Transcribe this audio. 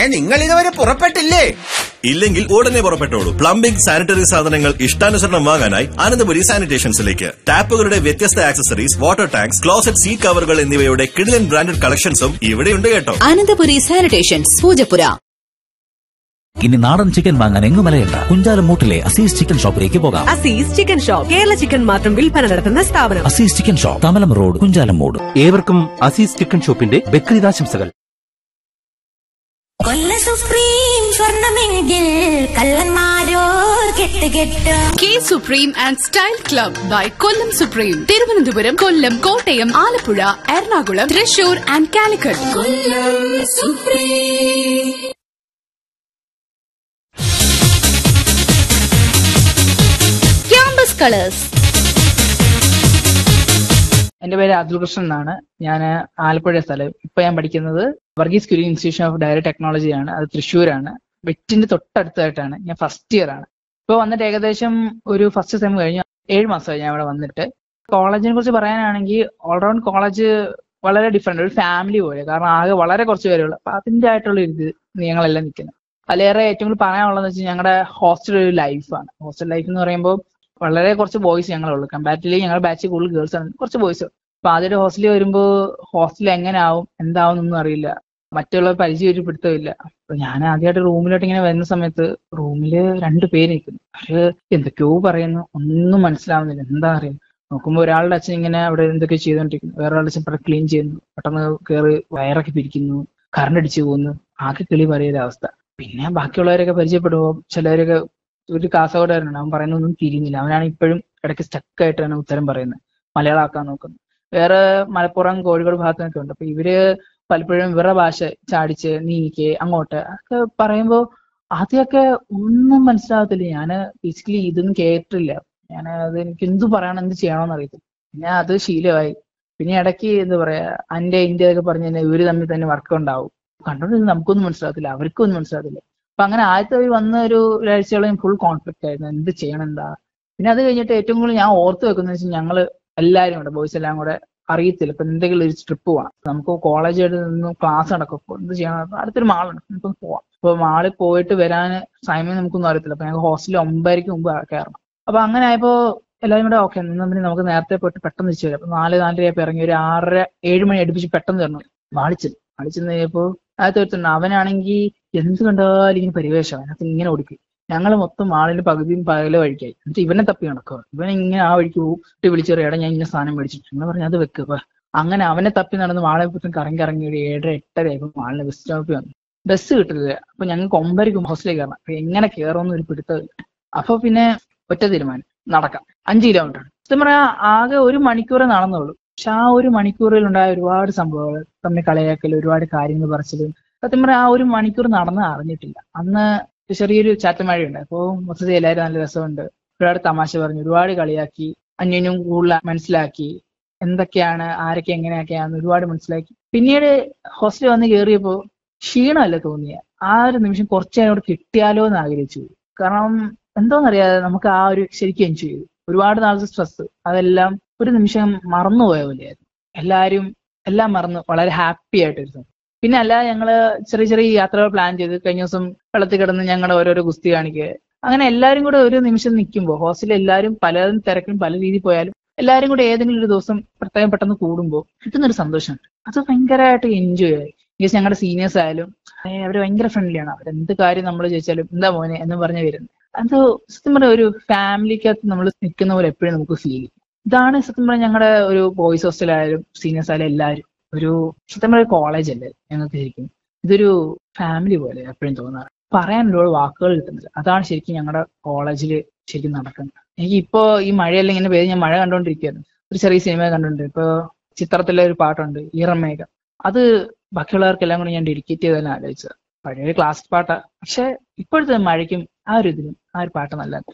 നിങ്ങൾ ഇതുവരെ പുറപ്പെട്ടില്ലേ ഇല്ലെങ്കിൽ ഉടനെ പുറപ്പെട്ടോളൂ പ്ലംബിംഗ് സാനിറ്ററി സാധനങ്ങൾ ഇഷ്ടാനുസരണം വാങ്ങാനായി ആനന്ദപുരി സാനിറ്റേഷൻസിലേക്ക് ടാപ്പുകളുടെ വ്യത്യസ്ത accessories water tanks closet seat കവറുകൾ എന്നിവയുടെ കിടിലൻ ബ്രാൻഡഡ് കളക്ഷൻസും ഇവിടെയുണ്ട് കേട്ടോ അനന്തപുരി സാനിറ്റേഷൻസ് പൂജപ്പുര ഇനി നാടൻ ചിക്കൻ വാങ്ങാൻ എങ്ങും മലയണ്ട കുഞ്ചാലമൂട്ടിലെ അസീസ് ചിക്കൻ ഷോപ്പിലേക്ക് പോകാം Azeez chicken shop Kerala chicken മാത്രം വിൽപ്പന നടത്തുന്ന സ്ഥാപനം Azeez chicken shop Thamalam road Kunchalamoodu ഏവർക്കും അസീസ് ചിക്കൻ ഷോപ്പിന്റെ ബക്രീദാശംസകൾ കൊല്ല സുപ്രീം സ്വർണമെങ്കിൽ കള്ളന്മാരോർ കെട്ട് കെട്ട് K supreme and style club by Kollam supreme Thiruvananthapuram Kollam Kottayam Alappuzha Ernakulam Thrissur and Calicut campus colours എന്റെ പേര് അബ്ദുൽ കൃഷ്ണൻ എന്നാണ് ഞാൻ ആലപ്പുഴ സ്ഥലം ഇപ്പൊ ഞാൻ പഠിക്കുന്നത് Varghese Kurien institution of dairy ടെക്നോളജിയാണ് അത് തൃശ്ശൂരാണ് വെറ്റിന്റെ തൊട്ടടുത്തായിട്ടാണ് ഞാൻ ഫസ്റ്റ് ഇയർ ആണ് ഇപ്പൊ വന്നിട്ട് ഏകദേശം ഒരു ഫസ്റ്റ് സെം കഴിഞ്ഞു ഏഴ് മാസമായി ഞാൻ ഇവിടെ വന്നിട്ട് കോളേജിനെ കുറിച്ച് പറയാനാണെങ്കിൽ ഓൾറൗണ്ട് കോളേജ് വളരെ ഡിഫറെന്റ് ഒരു ഫാമിലി പോലെ കാരണം ആകെ വളരെ കുറച്ച് പേരുള്ളൂ അപ്പൊ അതിന്റെ ആയിട്ടുള്ള ഒരു ഇത് ഞങ്ങളെല്ലാം നിൽക്കുന്നത് അതിലേറെ ഏറ്റവും കൂടുതൽ പറയാനുള്ളതെന്ന് വെച്ചാൽ ഞങ്ങളുടെ ഹോസ്റ്റൽ ഒരു ലൈഫാണ് ഹോസ്റ്റൽ ലൈഫ് എന്ന് പറയുമ്പോൾ വളരെ കുറച്ച് ബോയ്സ് ഞങ്ങളുള്ളൂ കമ്പാരിറ്റീവ്ലി ഞങ്ങളുടെ ബാച്ച് കൂടുതൽ ഗേൾസ് ആണ് കുറച്ച് ബോയ്സ് അപ്പൊ ആദ്യമായിട്ട് ഹോസ്റ്റലിൽ വരുമ്പോൾ ഹോസ്റ്റൽ എങ്ങനെ ആവും എന്താവും എന്നൊന്നും അറിയില്ല മറ്റുള്ള പരിചയം ഒരു പിടുത്തമില്ല അപ്പൊ ഞാൻ ആദ്യമായിട്ട് റൂമിലോട്ട് ഇങ്ങനെ വരുന്ന സമയത്ത് റൂമില് രണ്ട് പേര് നിൽക്കുന്നു അവര് എന്തൊക്കെയോ പറയുന്നു ഒന്നും മനസ്സിലാവുന്നില്ല എന്താ അറിയുന്നത് നോക്കുമ്പോൾ ഒരാളുടെ അച്ഛൻ ഇങ്ങനെ അവിടെ എന്തൊക്കെ ചെയ്തോണ്ടിരിക്കുന്നു വേറൊരാളുടെ അച്ഛൻ പെട്ടെന്ന് ക്ലീൻ ചെയ്യുന്നു പെട്ടെന്ന് കയറി വയറൊക്കെ പിരിക്കുന്നു കറണ്ട് അടിച്ചു പോകുന്നു ആകെ കിളി പറയുന്ന അവസ്ഥ പിന്നെ ബാക്കിയുള്ളവരൊക്കെ പരിചയപ്പെടുമ്പോൾ ചിലവരൊക്കെ ഒരു കാസർഗോഡുകാരനാണ് അവൻ പറയുന്നൊന്നും തിരിയുന്നില്ല അവനാണ് ഇപ്പോഴും ഇടയ്ക്ക് സ്റ്റക്ക് ആയിട്ടാണ് ഉത്തരം പറയുന്നത് മലയാളമാക്കാൻ നോക്കുന്നത് വേറെ മലപ്പുറം കോഴിക്കോട് ഭാഗത്തൊക്കെ ഉണ്ട് അപ്പൊ ഇവര് പലപ്പോഴും ഇവരുടെ ഭാഷ ചാടിച്ച് നീക്ക് അങ്ങോട്ട് ഒക്കെ പറയുമ്പോൾ ആദ്യമൊക്കെ ഒന്നും മനസ്സിലാകത്തില്ല ഞാൻ ബേസിക്കലി ഇതൊന്നും കേട്ടിട്ടില്ല ഞാൻ അത് എനിക്ക് എന്ത് പറയണം എന്ത് ചെയ്യണമെന്ന് അറിയത്തില്ല പിന്നെ അത് ശീലമായി പിന്നെ ഇടയ്ക്ക് എന്താ പറയാ അന്റെ ഇന്ത്യ ഒക്കെ പറഞ്ഞു കഴിഞ്ഞാൽ ഇവര് തമ്മിൽ തന്നെ വർക്ക് ഉണ്ടാവും കണ്ടോണ്ട് നമുക്കൊന്നും മനസ്സിലാകത്തില്ല അവർക്കും ഒന്നും മനസ്സിലാകത്തില്ല അപ്പൊ അങ്ങനെ ആദ്യത്തെ ഒരു വന്ന ഒരു ഒരാഴ്ചയോളം ഫുൾ കോൺഫ്ലിക്റ്റ് ആയിരുന്നു എന്ത് ചെയ്യണം എന്താ പിന്നെ അത് കഴിഞ്ഞിട്ട് ഏറ്റവും കൂടുതൽ ഞാൻ ഓർത്ത് വെക്കുന്നത് വെച്ചാൽ ഞങ്ങള് എല്ലാവരും കൂടെ ബോയ്സ് എല്ലാം കൂടെ അറിയത്തില്ല ഇപ്പൊ എന്തെങ്കിലും ഒരു ട്രിപ്പ് പോവാം നമുക്ക് കോളേജായിട്ട് നിന്ന് ക്ലാസ് നടക്കും അപ്പൊ എന്ത് ചെയ്യണം അടുത്തൊരു മാളുണ്ട് നമുക്ക് പോവാം അപ്പൊ മാളിൽ പോയിട്ട് വരാൻ സമയം നമുക്കൊന്നും അറിയത്തില്ല അപ്പൊ ഞങ്ങൾക്ക് ഹോസ്റ്റലിൽ ഒമ്പതരയ്ക്ക് മുമ്പ് കയറണം അപ്പൊ അങ്ങനെ ആയപ്പോ എല്ലാവരും കൂടെ ഓക്കെ നിന്ന് പിന്നെ നമുക്ക് നേരത്തെ പോയിട്ട് പെട്ടെന്ന് തിരിച്ചു വരാം അപ്പൊ നാല് നാലരയപ്പോ ഇറങ്ങി ഒരു ആറര ഏഴ് മണി അടുപ്പിച്ച് പെട്ടെന്ന് തരണം മാളിച്ചു മാളിച്ചു കഴിഞ്ഞപ്പോ അത് തീർത്തുണ്ട് അവനാണെങ്കിൽ എന്ത് കണ്ടാലും ഇങ്ങനെ പരിവേഷം അതിനകത്ത് ഇങ്ങനെ ഓടിക്കും ഞങ്ങൾ മൊത്തം ആളിന്റെ പകുതിയും പകല വഴിക്കായി എന്നിട്ട് ഇവനെ തപ്പി നടക്കുക ഇവൻ ഇങ്ങനെ ആ വഴിക്ക് പോയിട്ട് വിളിച്ചറിയാടാ ഞാൻ ഇന്ന സാധനം മേടിച്ചു ഞങ്ങൾ പറഞ്ഞു അത് വെക്കുക അങ്ങനെ അവനെ തപ്പി നടന്ന് മാളെ പുറത്തും കറങ്ങി ഇറങ്ങി ഒരു ഏഴര എട്ടര ആയപ്പോ മാളിന് ബസ് സ്റ്റോപ്പിൽ വന്നു ബസ് കിട്ടില്ല അപ്പൊ ഞങ്ങൾക്ക് ഒമ്പരയ്ക്ക് ഹോസ്റ്റലിലേക്ക് കയറണം അപ്പൊ എങ്ങനെ കയറുമെന്ന് ഒരു പിടുത്തമില്ല അപ്പൊ പിന്നെ ഒറ്റ തീരുമാനം നടക്കാം അഞ്ച് കിലോമീറ്റർ സത്യം പറയാ ആകെ ഒരു മണിക്കൂറേ നടന്നുള്ളൂ പക്ഷെ ആ ഒരു മണിക്കൂറിൽ ഉണ്ടായ ഒരുപാട് സംഭവങ്ങൾ തമ്മിൽ കളിയാക്കൽ ഒരുപാട് കാര്യങ്ങൾ പറിച്ചതും സത്യം പറയാ ആ ഒരു മണിക്കൂർ നടന്ന് അറിഞ്ഞിട്ടില്ല അന്ന് ചെറിയൊരു ചാറ്റമഴയുണ്ട് അപ്പോൾ മൊത്തത്തിൽ എല്ലാവരും നല്ല രസമുണ്ട് ഒരുപാട് തമാശ പറഞ്ഞു ഒരുപാട് കളിയാക്കി അന്യോന്യം കൂടുതൽ മനസ്സിലാക്കി എന്തൊക്കെയാണ് ആരൊക്കെ എങ്ങനെയൊക്കെയാന്ന് ഒരുപാട് മനസ്സിലാക്കി പിന്നീട് ഹോസ്റ്റലിൽ വന്ന് കയറിയപ്പോ ക്ഷീണമല്ല തോന്നിയ ആ ഒരു നിമിഷം കുറച്ച് നേരം കൂടെ കിട്ടിയാലോ എന്ന് ആഗ്രഹിച്ചു കാരണം എന്തോന്നറിയാതെ നമുക്ക് ആ ഒരു ശരിക്കും എൻജോയ് ചെയ്തു ഒരുപാട് നാളത്തെ സ്ട്രെസ് അതെല്ലാം ഒരു നിമിഷം മറന്നുപോയ പോലെയായിരുന്നു എല്ലാവരും എല്ലാം മറന്ന് വളരെ ഹാപ്പി ആയിട്ടിരുന്നു പിന്നെ അല്ലാതെ ഞങ്ങള് ചെറിയ ചെറിയ യാത്രകൾ പ്ലാൻ ചെയ്ത് കഴിഞ്ഞ ദിവസം വെള്ളത്തിൽ കിടന്ന് ഞങ്ങളുടെ ഓരോരോ ഗുസ്തി കാണിക്കുക അങ്ങനെ എല്ലാവരും കൂടെ ഒരു നിമിഷം നിൽക്കുമ്പോൾ ഹോസ്റ്റലിൽ എല്ലാവരും പലതും തിരക്കും പല രീതിയിൽ പോയാലും എല്ലാവരും കൂടെ ഏതെങ്കിലും ഒരു ദിവസം പ്രത്യേകം പെട്ടെന്ന് കൂടുമ്പോൾ കിട്ടുന്നൊരു സന്തോഷമുണ്ട് അത് ഭയങ്കരമായിട്ട് എൻജോയ് ആയി മീൻസ് ഞങ്ങളുടെ സീനിയേഴ്സ് ആയാലും അവർ ഭയങ്കര ഫ്രണ്ട്ലിയാണ് അവർ എന്ത് കാര്യം നമ്മൾ ചോദിച്ചാലും എന്താ മോനെ എന്ന് പറഞ്ഞ് വരുന്നത് അത് സത്യം പറഞ്ഞ ഒരു ഫാമിലിക്കകത്ത് നമ്മൾ നിൽക്കുന്ന പോലെ എപ്പോഴും നമുക്ക് ഫീൽ ചെയ്യും ഇതാണ് സത്യം പറഞ്ഞ ഞങ്ങളുടെ ഒരു ബോയ്സ് ഹോസ്റ്റലായാലും സീനിയേഴ്സ് ആയാലും എല്ലാവരും ഒരു സത്യം പറഞ്ഞ കോളേജ് അല്ലേ ഞങ്ങൾക്ക് ശരിക്കും ഇതൊരു ഫാമിലി പോലെ എപ്പോഴും തോന്നാറ് പറയാൻ ഒരുപാട് വാക്കുകൾ കിട്ടുന്നില്ല അതാണ് ശരിക്കും ഞങ്ങളുടെ കോളേജിൽ ശരിക്കും നടക്കുന്നത് എനിക്ക് ഇപ്പോ ഈ മഴയെല്ലാം ഇങ്ങനെ പെയ്ത് ഞാൻ മഴ കണ്ടുകൊണ്ടിരിക്കുകയായിരുന്നു ഒരു ചെറിയ സിനിമ കണ്ടുകൊണ്ട് ഇപ്പൊ ചിത്രത്തിലെ ഒരു പാട്ടുണ്ട് ഈറമേഘം അത് ബാക്കിയുള്ളവർക്കെല്ലാം കൂടി ഞാൻ ഡെഡിക്കേറ്റ് ചെയ്തതെന്ന് ആലോചിച്ചത് പഴയ ക്ലാസ് പാട്ടാ പക്ഷെ ഇപ്പോഴത്തെ മഴയ്ക്കും ആ ഒരു ഇതിനും ആ ഒരു പാട്ട് നല്ല